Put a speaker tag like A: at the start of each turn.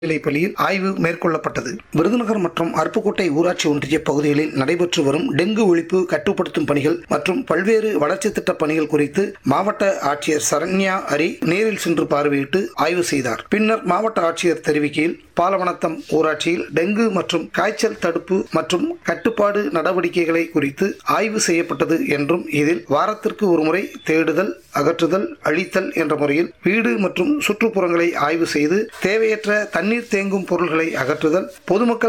A: நிலைப்பள்ளியில் ஆய்வு மேற்கொள்ளப்பட்டது விருதுநகர் மற்றும் அருப்புக்கோட்டை ஊராட்சி ஒன்றிய பகுதிகளில் நடைபெற்று வரும் டெங்கு ஒழிப்பு கட்டுப்படுத்தும் பணிகள் மற்றும் பல்வேறு வளர்ச்சித் திட்ட பணிகள் குறித்து மாவட்ட ஆட்சியர் சரண்யா அரி நேரில் சென்று பார்வையிட்டு ஆய்வு செய்தார் பின்னர் மாவட்ட ஆட்சியர் தெரிவிக்கையில் பாலவனத்தம் ஊராட்சியில் டெங்கு மற்றும் காய்ச்சல் தடுப்பு மற்றும் கட்டுப்பாடு நடவடிக்கைகளை குறித்து ஆய்வு செய்யப்பட்டது என்றும் இதில் வாரத்திற்கு ஒருமுறை தேடுதல் அகற்றுதல் அழித்தல் என்ற முறையில் வீடு மற்றும் சுற்றுப்புறங்களை ஆய்வு செய்து தேவையற்ற தண்ணீர் தேங்கும் பொருள்களை அகற்றுதல் பொதுமக்கள்